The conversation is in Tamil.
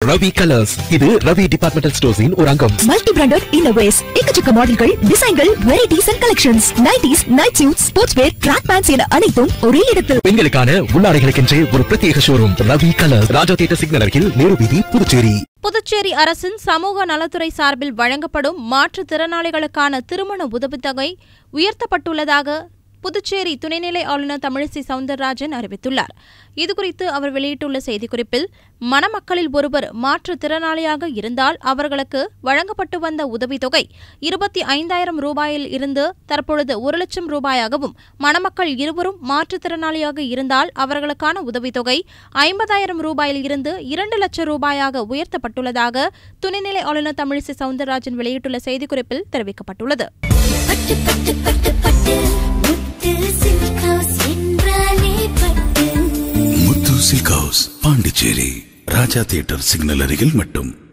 ரவி கலர்ஸ் இது ரவி டிபார்ட்மெண்டல் ஸ்டோர்ஸின் ஒரு அங்கம் மல்டி பிராண்டட் இன்னோவேஸ் எக்கச்சக்க மாடல்கள் டிசைன்கள் varieties and collections nighties night suit sports wear track pants என அனைத்தும் ஒரே இடத்தில் பெண்களுக்கான உள்ளாடைகளுக்கென்றே ஒரு பிரத்யேக showroom Ravi colours Raja theatre signal அருகில் நேரு வீதி புதுச்சேரி புதுச்சேரி அரசின் சமூக நலத்துறை சார்பில் வழங்கப்படும் மாற்றுத்திறனாளிகளுக்கான திருமண உதவித்தொகை உயர்த்தப்பட்டுள்ளதாக புதுச்சேரி துணைநிலை ஆளுநர் தமிழிசை சவுந்தரராஜன் அறிவித்துள்ளார் இதுகுறித்து அவர் வெளியிட்டுள்ள செய்திக்குறிப்பில் மணமக்களில் ஒருவர் மாற்றுத்திறனாளியாக இருந்தால் அவர்களுக்கு வழங்கப்பட்டு வந்த உதவித்தொகை இருபத்தி ஐந்தாயிரம் ரூபாயில் இருந்து தற்பொழுது ஒரு லட்சம் ரூபாயாகவும் மணமக்கள் இருவரும் மாற்றுத்திறனாளியாக இருந்தால் அவர்களுக்கான உதவித்தொகை ஐம்பதாயிரம் ரூபாயில் இருந்து இரண்டு லட்சம் ரூபாயாக உயர்த்தப்பட்டுள்ளதாக துணைநிலை ஆளுநர் தமிழிசை சவுந்தரராஜன் வெளியிட்டுள்ள செய்திக்குறிப்பில் தெரிவிக்கப்பட்டுள்ளது பட்டு பட்டு பட்டு பட்டு முத்து சில்க் ஹவுஸ் என்றாலே Pattu Muthu silk house Pondicherry Raja theatre signal அருகில் மட்டும்